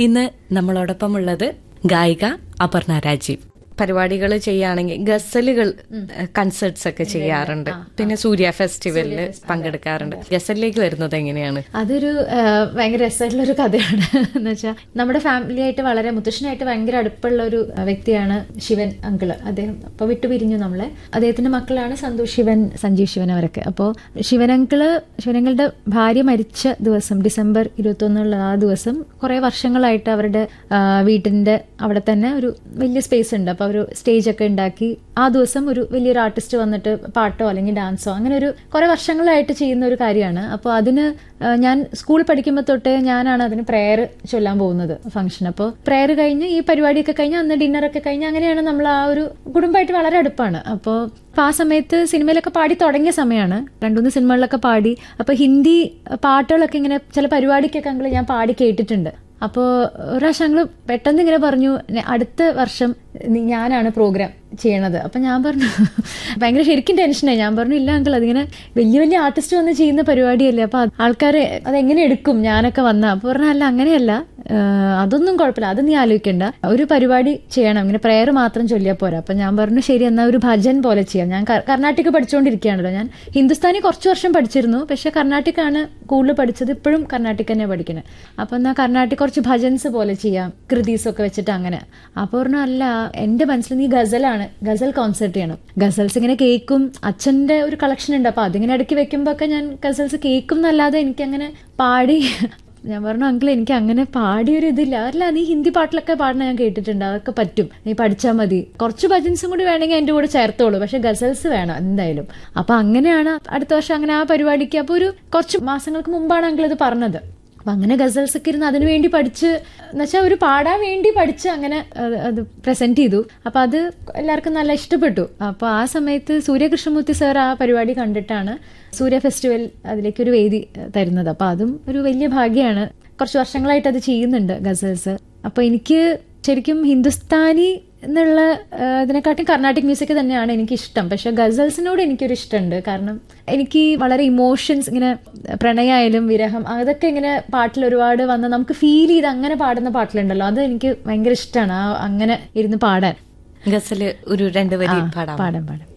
ഇന്ന് നമ്മളോടൊപ്പം ഉള്ളത് ഗായിക അപർണ രാജീവ് പരിപാടികൾ ചെയ്യുകയാണെങ്കിൽ ഗസലുകൾ കൺസേർട്സ് ഒക്കെ ചെയ്യാറുണ്ട് പിന്നെ സൂര്യ ഫെസ്റ്റിവലില് പങ്കെടുക്കാറുണ്ട് ഗസലിലേക്ക് വരുന്നത് എങ്ങനെയാണ് അതൊരു ആ, ഭയങ്കര രസമായിട്ടുള്ള ഒരു കഥയാണ് എന്ന് വെച്ചാൽ നമ്മുടെ ഫാമിലി ആയിട്ട് വളരെ മുത്തശ്ശനായിട്ട് ഭയങ്കര അടുപ്പുള്ള ഒരു വ്യക്തിയാണ് ശിവൻ അങ്കിള് അദ്ദേഹം അപ്പൊ വിട്ടുപിരിഞ്ഞു നമ്മളെ അദ്ദേഹത്തിന്റെ മക്കളാണ് സന്തോഷ് ശിവൻ സഞ്ജീവ് ശിവൻ അവരൊക്കെ അപ്പോൾ ശിവൻ അങ്കിള് ശിവനങ്കിളുടെ ഭാര്യ മരിച്ച ദിവസം ഡിസംബർ ഇരുപത്തി ഒന്നുള്ള ആ ദിവസം കുറെ വർഷങ്ങളായിട്ട് അവരുടെ ആ, വീട്ടിന്റെ അവിടെ തന്നെ ഒരു വലിയ സ്പേസ് ഉണ്ട് അപ്പൊ ഒരു സ്റ്റേജ് ഒക്കെ ഉണ്ടാക്കി ആ ദിവസം ഒരു വലിയൊരു ആർട്ടിസ്റ്റ് വന്നിട്ട് പാട്ടോ അല്ലെങ്കിൽ ഡാൻസോ അങ്ങനെ ഒരു കുറെ വർഷങ്ങളായിട്ട് ചെയ്യുന്ന ഒരു കാര്യമാണ് അപ്പോൾ അതിന് ആ, ഞാൻ സ്കൂൾ പഠിക്കുമ്പോൾ തൊട്ടേ ഞാനാണ് അതിന് പ്രെയർ ചൊല്ലാൻ പോകുന്നത് ഫംഗ്ഷൻ അപ്പോൾ പ്രെയർ കഴിഞ്ഞ് ഈ പരിപാടിയൊക്കെ കഴിഞ്ഞ് അന്ന് ഡിന്നറൊക്കെ കഴിഞ്ഞ് അങ്ങനെയാണ് നമ്മൾ ആ ഒരു കുടുംബമായിട്ട് വളരെ അടുപ്പാണ് അപ്പോൾ അപ്പൊ ആ സമയത്ത് സിനിമയിലൊക്കെ പാടി തുടങ്ങിയ സമയമാണ് രണ്ടുമൂന്ന് സിനിമകളിലൊക്കെ പാടി അപ്പൊ ഹിന്ദി പാട്ടുകളൊക്കെ ഇങ്ങനെ ചില പരിപാടിക്കൊക്കെ അങ്ങള് ഞാൻ പാടി കേട്ടിട്ടുണ്ട് അപ്പോൾ ഒരു പ്രാവശ്യം ഞങ്ങൾ പെട്ടെന്ന് ഇങ്ങനെ പറഞ്ഞു "നെ- അടുത്ത വർഷം നി- ഞാനാണ് പ്രോഗ്രാം ചെയ്യണത് അപ്പം ഞാൻ പറഞ്ഞു ഭയങ്കര ശരിക്കും ടെൻഷനായി ഞാൻ പറഞ്ഞു ഇല്ല അങ്കിൾ അതിങ്ങനെ വലിയ വലിയ ആർട്ടിസ്റ്റ് വന്ന് ചെയ്യുന്ന പരിപാടിയല്ലേ അപ്പോൾ ആൾക്കാർ അതെങ്ങനെ എടുക്കും ഞാനൊക്കെ വന്ന അപ്പോൾ പറഞ്ഞു അല്ല അങ്ങനെയല്ല ആഹ് അതൊന്നും കുഴപ്പമില്ല അത് നീ ആലോചിക്കണ്ട ഒരു പരിപാടി ചെയ്യണം ഇങ്ങനെ പ്രെയർ മാത്രം ചൊല്ലിയാൽ പോരാ അപ്പം ഞാൻ പറഞ്ഞു ശരി എന്നാൽ ഒരു ഭജൻ പോലെ ചെയ്യാം ഞാൻ കർ- കർണാട്ടിക് പഠിച്ചുകൊണ്ടിരിക്കുകയാണല്ലോ ഞാൻ ഹിന്ദുസ്ഥാനി കുറച്ച് വർഷം പഠിച്ചിരുന്നു പക്ഷെ കർണാട്ടിക് ആണ് കൂടുതൽ പഠിച്ചത് ഇപ്പോഴും കർണാട്ടിക് തന്നെ പഠിക്കണേ അപ്പൊ എന്നാൽ കർണാട്ടിക് കുറച്ച് ഭജൻസ് പോലെ ചെയ്യാം കൃതീസ് ഒക്കെ വെച്ചിട്ട് അങ്ങനെ അപ്പൊ പറഞ്ഞു അല്ല എന്റെ മനസ്സിൽ നീ ഗസലാണ് ഗസൽ കോൺസെർട്ട് ചെയ്യണം ഗസൽസ് ഇങ്ങനെ കേൾക്കും അച്ഛന്റെ ഒരു കളക്ഷൻ ഉണ്ട് അപ്പൊ അതിങ്ങനെ ഇടയ്ക്ക് വെക്കുമ്പോ ഒക്കെ ഞാൻ ഗസൽസ് കേൾക്കും എന്നല്ലാതെ എനിക്കങ്ങനെ പാടി ഞാൻ പറഞ്ഞു അങ്കിൾ എനിക്ക് അങ്ങനെ പാടിയൊരു ഇതില്ല അല്ല നീ ഹിന്ദി പാട്ടിലൊക്കെ പാടണ ഞാൻ കേട്ടിട്ടുണ്ട് അതൊക്കെ പറ്റും നീ പഠിച്ചാൽ മതി കുറച്ച് ഭജൻസും കൂടി വേണമെങ്കിൽ എന്റെ കൂടെ ചേർത്തോളൂ പക്ഷെ ഗസൽസ് വേണം എന്തായാലും അപ്പൊ അങ്ങനെയാണ് അടുത്ത വർഷം അങ്ങനെ ആ പരിപാടിക്ക് അപ്പൊ ഒരു കുറച്ച് മാസങ്ങൾക്ക് മുമ്പാണ് അങ്കിൾ ഇത് പറഞ്ഞത് അപ്പൊ അങ്ങനെ ഗസൽസ് ഒക്കെ ഇരുന്ന് അതിനു വേണ്ടി പഠിച്ച് എന്നുവെച്ചാൽ ഒരു പാടാൻ വേണ്ടി പഠിച്ച് അങ്ങനെ അത് അത് പ്രസന്റ് ചെയ്തു അപ്പൊ അത് എല്ലാവർക്കും നല്ല ഇഷ്ടപ്പെട്ടു അപ്പൊ ആ സമയത്ത് സൂര്യകൃഷ്ണമൂർത്തി സാർ ആ പരിപാടി കണ്ടിട്ടാണ് സൂര്യ ഫെസ്റ്റിവൽ അതിലേക്ക് ഒരു വേദി ഏഹ്, തരുന്നത് അപ്പൊ അതും ഒരു വലിയ ഭാഗ്യമാണ് കുറച്ച് വർഷങ്ങളായിട്ട് അത് ചെയ്യുന്നുണ്ട് ഗസൽസ് അപ്പൊ എനിക്ക് ശരിക്കും ഹിന്ദുസ്ഥാനി എന്നുള്ള ആ, ഇതിനെക്കാട്ടും കർണാട്ടിക് മ്യൂസിക് തന്നെയാണ് എനിക്ക് ഇഷ്ടം പക്ഷെ ഗസൽസിനോട് എനിക്കൊരു ഇഷ്ടമുണ്ട് കാരണം എനിക്ക് വളരെ ഇമോഷൻസ് ഇങ്ങനെ പ്രണയായാലും വിരഹം അതൊക്കെ ഇങ്ങനെ പാട്ടിൽ ഒരുപാട് വന്ന് നമുക്ക് ഫീൽ ചെയ്ത് അങ്ങനെ പാടുന്ന പാട്ടിലുണ്ടല്ലോ അത് എനിക്ക് ഭയങ്കര ഇഷ്ടമാണ് ആ അങ്ങനെ ഇരുന്ന് പാടാൻ ഗസല് ഒരു രണ്ട് വരി ആ, പാടാം പാടാം പാടാം